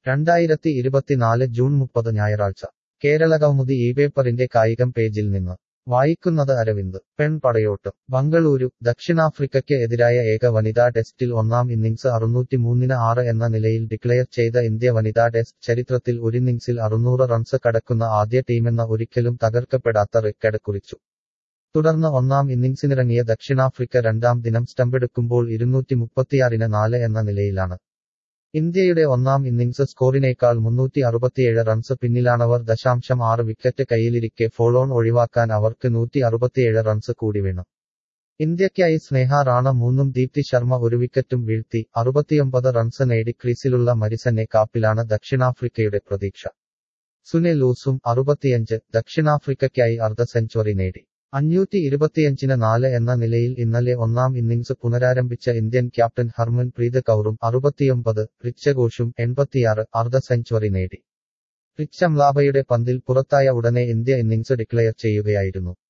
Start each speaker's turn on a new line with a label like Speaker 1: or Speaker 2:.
Speaker 1: രണ്ടായിരത്തി ഇരുപത്തിനാല് ജൂൺ മുപ്പത് ഞായറാഴ്ച കേരളകൗമുദി ഈ പേപ്പറിന്റെ കായികം പേജിൽ നിന്ന് വായിക്കുന്നത് അരവിന്ദ് പെൺപടയോട്ടം ബംഗളൂരു ദക്ഷിണാഫ്രിക്കയ്ക്ക് എതിരായ ഏക വനിതാ ടെസ്റ്റിൽ ഒന്നാം ഇന്നിംഗ്സ് അറുന്നൂറ്റിമൂന്നിന് ആറ് എന്ന നിലയിൽ ഡിക്ലയർ ചെയ്ത ഇന്ത്യ വനിതാ ടെസ്റ്റ് ചരിത്രത്തിൽ ഒരിന്നിംഗ്സിൽ അറുന്നൂറ് റൺസ് കടക്കുന്ന ആദ്യ ടീമെന്ന ഒരിക്കലും തകർക്കപ്പെടാത്ത റെക്കഡ് കുറിച്ചു തുടർന്ന് ഒന്നാം ഇന്നിംഗ്സിനിറങ്ങിയ ദക്ഷിണാഫ്രിക്ക രണ്ടാം ദിനം സ്റ്റമ്പെടുക്കുമ്പോൾ ഇരുന്നൂറ്റി മുപ്പത്തിയാറിന് നാല് എന്ന നിലയിലാണ് ഇന്ത്യയുടെ ഒന്നാം ഇന്നിംഗ്സ് സ്കോറിനേക്കാൾ മുന്നൂറ്റി അറുപത്തിയേഴ് റൺസ് പിന്നിലാണവർ ദശാംശം ആറ് വിക്കറ്റ് കയ്യിലിരിക്കെ ഫോളോൺ ഒഴിവാക്കാൻ അവർക്ക് നൂറ്റി അറുപത്തിയേഴ് റൺസ് കൂടി വേണം ഇന്ത്യയ്ക്കായി സ്നേഹ റാണ മൂന്നും ദീപ്തി ശർമ്മ ഒരു വിക്കറ്റും വീഴ്ത്തി അറുപത്തിയൊമ്പത് റൺസ് നേടി ക്രീസിലുള്ള മരിസനെ കാപ്പിലാണ് ദക്ഷിണാഫ്രിക്കയുടെ പ്രതീക്ഷ സുനെ ലൂസും അറുപത്തിയഞ്ച് ദക്ഷിണാഫ്രിക്കയ്ക്കായി അർദ്ധ സെഞ്ചുറി നേടി അഞ്ഞൂറ്റി ഇരുപത്തിയഞ്ചിന് നാല് എന്ന നിലയിൽ ഇന്നലെ ഒന്നാം ഇന്നിംഗ്സ് പുനരാരംഭിച്ച ഇന്ത്യൻ ക്യാപ്റ്റൻ ഹർമൻ പ്രീത് കൗറും അറുപത്തിയൊമ്പത് റിച്ചഘോഷും എൺപത്തിയാറ് അർദ്ധ സെഞ്ചുറി നേടി റിച്ച് അംലാബയുടെ പന്തിൽ പുറത്തായ ഉടനെ ഇന്ത്യ ഇന്നിംഗ്സ് ഡിക്ലയർ ചെയ്യുകയായിരുന്നു